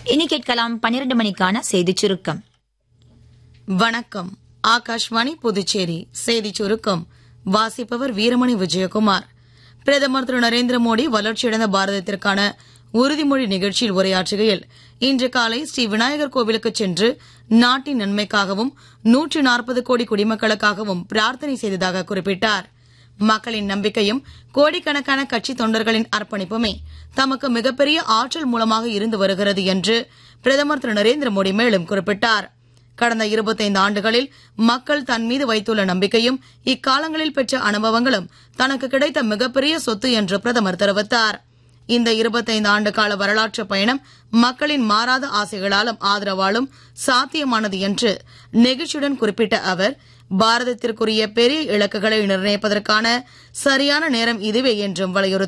இனி கேட்கலாம் பன்னிரண்டு மணிக்கான செய்திச் சுருக்கம் வணக்கம் ஆகாஷ்வாணி புதுச்சேரி செய்திச் சுருக்கம் வாசிப்பவர் வீரமணி விஜயகுமார் பிரதமர் திரு நரேந்திர மோடி வளர்ச்சியடைந்த பாரதத்திற்கான உறுதிமொழி நிகழ்ச்சியில் உரையாற்றுகையில் இன்று காலை ஸ்ரீ விநாயகர் கோவிலுக்கு சென்று நாட்டின் நன்மைக்காகவும் நூற்றி நாற்பது கோடி குடிமக்களுக்காகவும் பிரார்த்தனை செய்ததாக குறிப்பிட்டார் மக்களின் நம்பிக்கையும் கோடிக்கணக்கான கட்சி தொண்டர்களின் அர்ப்பணிப்புமே தமக்கு மிகப்பெரிய ஆற்றல் மூலமாக இருந்து வருகிறது என்று பிரதமர் திரு நரேந்திர மோடி மேலும் குறிப்பிட்டார் கடந்த இருபத்தைந்து ஆண்டுகளில் மக்கள் தன் மீது வைத்துள்ள நம்பிக்கையும் இக்காலங்களில் பெற்ற அனுபவங்களும் தனக்கு கிடைத்த மிகப்பெரிய சொத்து என்று பிரதமர் தெரிவித்தார் இந்த இருபத்தைந்து ஆண்டு கால வரலாற்று பயணம் மக்களின் மாறாத ஆசைகளாலும் ஆதரவாலும் சாத்தியமானது என்று நெகிழ்ச்சியுடன் குறிப்பிட்ட அவர் பாரதத்திற்குரிய பெரிய இலக்குகளை நிர்ணயிப்பதற்கான சரியான நேரம் இதுவே என்றும் வலியுறுத்தினார்